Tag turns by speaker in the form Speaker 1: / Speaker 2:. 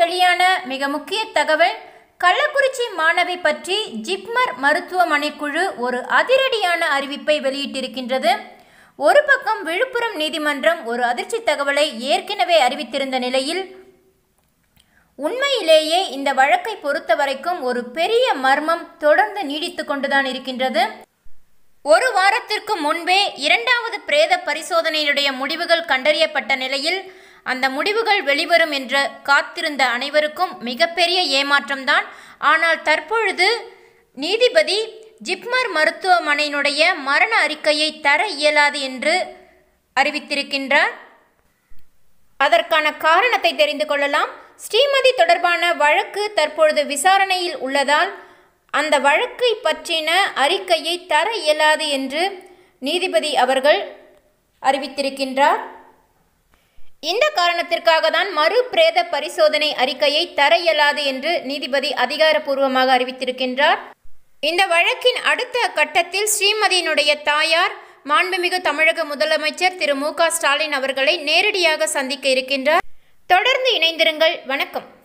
Speaker 1: வெளியான மிக முக்கிய தகவல் கள்ளக்குறிச்சி மாணவி பற்றி ஜிப்மர் மருத்துவமனை குழு ஒரு அதிரடியான அறிவிப்பை வெளியிட்டிருக்கின்றது ஒரு பக்கம் விழுப்புரம் நீதிமன்றம் ஒரு அதிர்ச்சி தகவலை ஏற்கனவே அறிவித்திருந்த நிலையில் உண்மையிலேயே இந்த வழக்கை பொறுத்த வரைக்கும் ஒரு பெரிய மர்மம் தொடர்ந்து நீடித்து கொண்டுதான் இருக்கின்றது ஒரு வாரத்திற்கு முன்பே இரண்டாவது பிரேத பரிசோதனையினுடைய முடிவுகள் கண்டறியப்பட்ட நிலையில் அந்த முடிவுகள் வெளிவரும் என்று காத்திருந்த அனைவருக்கும் மிகப்பெரிய ஏமாற்றம்தான் ஆனால் தற்பொழுது நீதிபதி ஜிப்மர் மருத்துவமனையினுடைய மரண அறிக்கையை தர இயலாது என்று அறிவித்திருக்கின்றார் அதற்கான காரணத்தை தெரிந்து கொள்ளலாம் ஸ்ரீமதி தொடர்பான வழக்கு தற்பொழுது விசாரணையில் உள்ளதால் அந்த வழக்கை பற்றின அறிக்கையை தர இயலாது என்று நீதிபதி அவர்கள் அறிவித்திருக்கின்றார் இந்த காரணத்திற்காக தான் மறு பிரேத பரிசோதனை அறிக்கையை தர இயலாது என்று நீதிபதி அதிகாரப்பூர்வமாக அறிவித்திருக்கின்றார் இந்த வழக்கின் அடுத்த கட்டத்தில் ஸ்ரீமதியினுடைய தாயார் மாண்புமிகு தமிழக முதலமைச்சர் திரு மு க ஸ்டாலின் அவர்களை நேரடியாக சந்திக்க இருக்கின்றார் தொடர்ந்து இணைந்திருங்கள் வணக்கம்